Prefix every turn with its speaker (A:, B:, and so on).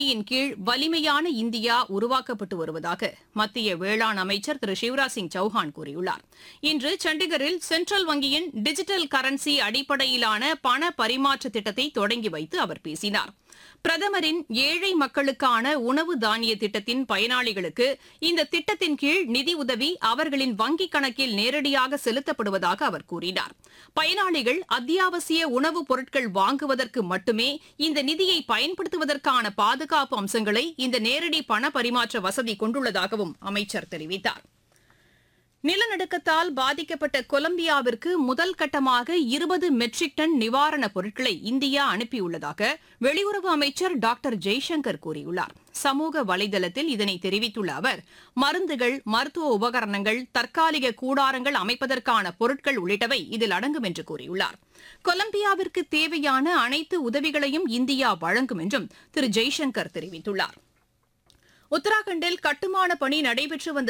A: யின் கீழ் வலிமையான இந்தியா உருவாக்கப்பட்டு வருவதாக மத்திய வேளாண் அமைச்சர் திரு சிவராஜ் சிங் சௌஹான் கூறியுள்ளார் இன்று சண்டிகரில் சென்ட்ரல் வங்கியின் டிஜிட்டல் கரன்சி அடிப்படையிலான பண பரிமாற்ற திட்டத்தை தொடங்கி வைத்து அவர் பேசினார் பிரதமரின் ஏழை மக்களுக்கான உணவு தானிய திட்டத்தின் பயனாளிகளுக்கு இந்த திட்டத்தின் கீழ் நிதியுதவி அவர்களின் வங்கிக் கணக்கில் நேரடியாக செலுத்தப்படுவதாக அவர் கூறினார் பயனாளிகள் அத்தியாவசிய உணவுப் பொருட்கள் வாங்குவதற்கு மட்டுமே இந்த நிதியை பயன்படுத்துவதற்கான பாதுகாப்பு அம்சங்களை இந்த நேரடி பண பரிமாற்ற வசதி கொண்டுள்ளதாகவும் அமைச்சர் தெரிவித்தார் நிலநடுக்கத்தால் பாதிக்கப்பட்ட கொலம்பியாவிற்கு முதல் கட்டமாக இருபது மெட்ரிக் டன் நிவாரணப் பொருட்களை இந்தியா அனுப்பியுள்ளதாக வெளியுறவு அமைச்சர் டாக்டர் ஜெய்சங்கர் கூறியுள்ளார் சமூக வலைதளத்தில் இதனை தெரிவித்துள்ள அவர் மருந்துகள் மருத்துவ உபகரணங்கள் தற்காலிக கூடாரங்கள் அமைப்பதற்கான பொருட்கள் உள்ளிட்டவை இதில் அடங்கும் என்று கூறியுள்ளார் கொலம்பியாவிற்கு தேவையான அனைத்து உதவிகளையும் இந்தியா வழங்கும் என்றும் திரு ஜெய்சங்கர் தெரிவித்துள்ளார் உத்தராகண்டில் கட்டுமான பணி நடைபெற்று வந்த